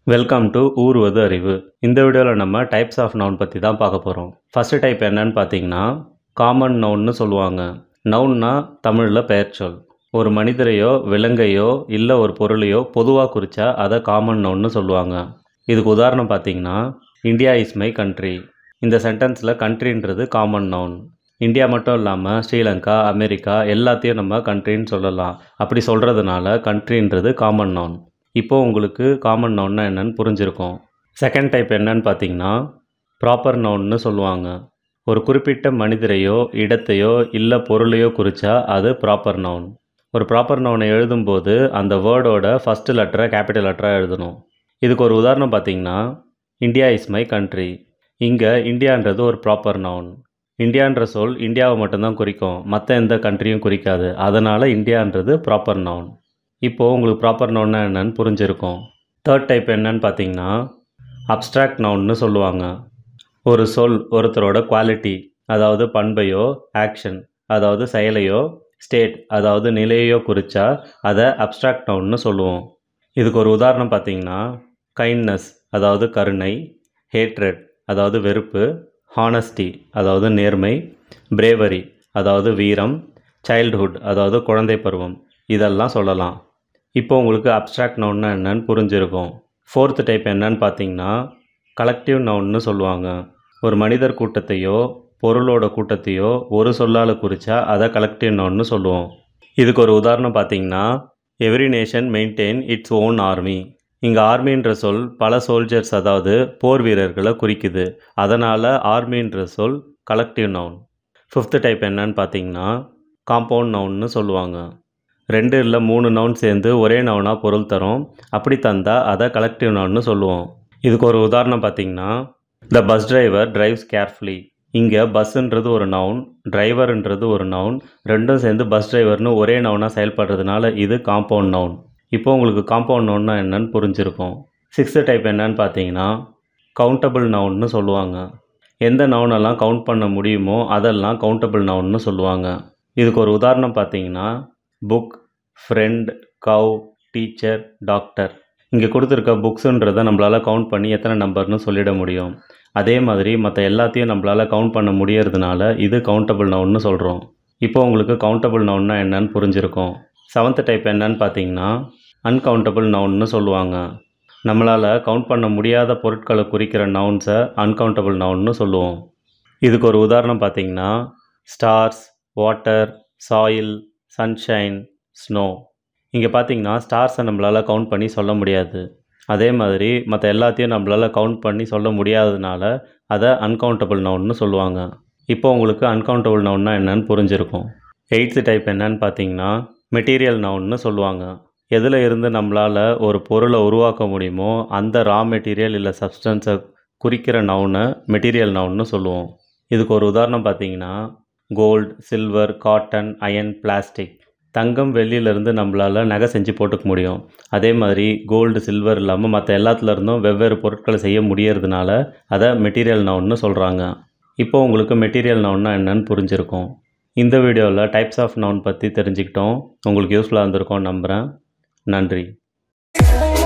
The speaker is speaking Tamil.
வெல்கம் டு ஊர்வது அறிவு இந்த வீடியோவில் நம்ம டைப்ஸ் ஆஃப் நவுன் பற்றி தான் பார்க்க போகிறோம் ஃபஸ்ட்டு டைப் என்னன்னு பார்த்தீங்கன்னா காமன் நவுன்னு சொல்லுவாங்க நவுன்னா தமிழில் பெயர்ச்சொல் ஒரு மனிதரையோ விலங்கையோ இல்லை ஒரு பொருளையோ பொதுவாக குறித்தா அதை காமன் நவுன்னு சொல்லுவாங்க இதுக்கு உதாரணம் பார்த்தீங்கன்னா இந்தியா இஸ் மை கண்ட்ரி இந்த சென்டென்ஸில் கண்ட்ரின்றது காமன் நவுன் இந்தியா மட்டும் இல்லாமல் ஸ்ரீலங்கா அமெரிக்கா எல்லாத்தையும் நம்ம கண்ட்ரின்னு சொல்லலாம் அப்படி சொல்கிறதுனால கண்ட்ரின்றது காமன் நவுன் இப்போ உங்களுக்கு காமன் நவுன்னா என்னன்னு புரிஞ்சிருக்கும் செகண்ட் டைப் என்னன்னு பார்த்தீங்கன்னா ப்ராப்பர் நவுன்னு சொல்லுவாங்க ஒரு குறிப்பிட்ட மனிதரையோ இடத்தையோ இல்லை பொருளையோ குறித்தா அது ப்ராப்பர் நவுன் ஒரு ப்ராப்பர் நவுனை எழுதும்போது அந்த வேர்டோட ஃபஸ்ட்டு லெட்டரை கேபிட்டல் லெட்டராக எழுதணும் இதுக்கு ஒரு உதாரணம் பார்த்தீங்கன்னா இந்தியா இஸ் மை கண்ட்ரி இங்கே இந்தியான்றது ஒரு ப்ராப்பர் நவுன் இந்தியான்ற சொல் இந்தியாவை மட்டும்தான் குறிக்கும் மற்ற எந்த கண்ட்ரியும் குறிக்காது அதனால் இந்தியான்றது ப்ராப்பர் நவுன் இப்போது உங்களுக்கு ப்ராப்பர் நவுன்னா என்னன்னு புரிஞ்சிருக்கும் தேர்ட் டைப் என்னன்னு பார்த்தீங்கன்னா அப்ஸ்ட்ராக்ட் நவுன்னு சொல்லுவாங்க ஒரு சொல் ஒருத்தரோட குவாலிட்டி அதாவது பண்பையோ ஆக்ஷன் அதாவது செயலையோ ஸ்டேட் அதாவது நிலையையோ குறித்தா அதை அப்ஸ்ட்ராக்ட் நவுன்னு சொல்லுவோம் இதுக்கு ஒரு உதாரணம் பார்த்தீங்கன்னா கைண்ட்னஸ் அதாவது கருணை ஹேட்ரட் அதாவது வெறுப்பு ஹானஸ்டி அதாவது நேர்மை பிரேவரி அதாவது வீரம் சைல்ட்ஹுட் அதாவது குழந்தை பருவம் இதெல்லாம் சொல்லலாம் இப்போ உங்களுக்கு அப்ஸ்ட்ராக்ட் நவுன்னா என்னன்னு புரிஞ்சிருக்கும் ஃபோர்த் டைப் என்னன்னு பார்த்தீங்கன்னா கலெக்டிவ் நவுன்னு சொல்லுவாங்க ஒரு மனிதர் கூட்டத்தையோ பொருளோட கூட்டத்தையோ ஒரு சொல்லால் குறித்தா அதை கலெக்டிவ் நவுன்னு சொல்லுவோம் இதுக்கு ஒரு உதாரணம் பார்த்தீங்கன்னா every nation maintain its own army இங்கே ஆர்மின்ற சொல் பல சோல்ஜர்ஸ் அதாவது போர் வீரர்களை குறிக்குது அதனால் ஆர்மின்ற சொல் கலெக்டிவ் நவுன் ஃபிஃப்த்து டைப் என்னன்னு பார்த்தீங்கன்னா காம்பவுண்ட் நவுன்னு சொல்லுவாங்க ரெண்டு இல்லை மூணு நவுன் சேர்ந்து ஒரே நவுனாக பொருள் தரும் அப்படி தந்தால் அதை கலெக்டிவ் நவுன்னு சொல்லுவோம் இதுக்கு ஒரு உதாரணம் பார்த்தீங்கன்னா the bus driver drives carefully இங்கே பஸ்ஸுன்றது ஒரு நவுன் டிரைவர்ன்றது ஒரு நவுன் ரெண்டும் சேர்ந்து பஸ் டிரைவர்னு ஒரே நவுனாக செயல்படுறதுனால இது காம்பவுண்ட் நவுன் இப்போ உங்களுக்கு காம்பவுண்ட் நவுன்னா என்னன்னு புரிஞ்சிருக்கும் சிக்ஸ்த்து டைப் என்னன்னு பார்த்தீங்கன்னா கவுண்டபிள் நவுன்னு சொல்லுவாங்க எந்த நவுனெல்லாம் கவுண்ட் பண்ண முடியுமோ அதெல்லாம் கவுண்டபிள் நவுன்னு சொல்லுவாங்க இதுக்கு ஒரு உதாரணம் பார்த்தீங்கன்னா book friend cow teacher doctor இங்கே கொடுத்துருக்க புக்ஸுன்றதை நம்மளால் கவுண்ட் பண்ணி எத்தனை நம்பர்னு சொல்லிட முடியும் அதே மாதிரி மற்ற எல்லாத்தையும் நம்மளால் கவுண்ட் பண்ண முடியறதுனால இது கவுண்டபிள் நவுன்னு சொல்கிறோம் இப்போ உங்களுக்கு கவுண்டபிள் நவுன்னா என்னன்னு புரிஞ்சிருக்கும் செவன்த் டைப் என்னன்னு பார்த்தீங்கன்னா அன்கவுண்டபிள் நவுன்னு சொல்லுவாங்க நம்மளால் கவுண்ட் பண்ண முடியாத பொருட்களை குறிக்கிற நவுன்ஸை அன்கவுண்டபிள் நவுன்னு சொல்லுவோம் இதுக்கு ஒரு உதாரணம் பார்த்தீங்கன்னா stars water soil sunshine snow இங்கே பார்த்தீங்கன்னா ஸ்டார்ஸை நம்மளால் கவுண்ட் பண்ணி சொல்ல முடியாது அதே மாதிரி மற்ற எல்லாத்தையும் நம்மளால் கவுண்ட் பண்ணி சொல்ல முடியாததுனால அதை அன்கவுண்டபிள் நவுன்னு சொல்லுவாங்க இப்போ உங்களுக்கு அன்கவுண்டபிள் நவுன்னா என்னன்னு புரிஞ்சிருக்கும் எயித்து டைப் என்னன்னு பார்த்தீங்கன்னா மெட்டீரியல் நவுன்னு சொல்லுவாங்க எதில் இருந்து நம்மளால் ஒரு பொருளை உருவாக்க முடியுமோ அந்த ரா மெட்டீரியல் இல்லை சப்ஸ்டன்ஸை குறிக்கிற நவுனை மெட்டீரியல் நவுன்னு சொல்லுவோம் இதுக்கு ஒரு உதாரணம் பார்த்தீங்கன்னா gold silver cotton iron plastic தங்கம் வெள்ளியிலேருந்து நம்மளால் நகை செஞ்சு போட்டுக்க முடியும் அதே மாதிரி கோல்டு சில்வர் இல்லாமல் மற்ற எல்லாத்துலேருந்தும் வெவ்வேறு பொருட்களை செய்ய முடியறதுனால அதை மெட்டீரியல் நவுன்னு சொல்கிறாங்க இப்போ உங்களுக்கு மெட்டீரியல் நவுன்னா என்னன்னு புரிஞ்சிருக்கும் இந்த வீடியோவில் டைப்ஸ் ஆஃப் நவுன் பற்றி தெரிஞ்சுக்கிட்டோம் உங்களுக்கு யூஸ்ஃபுல்லாக இருந்திருக்கும் நம்புகிறேன் நன்றி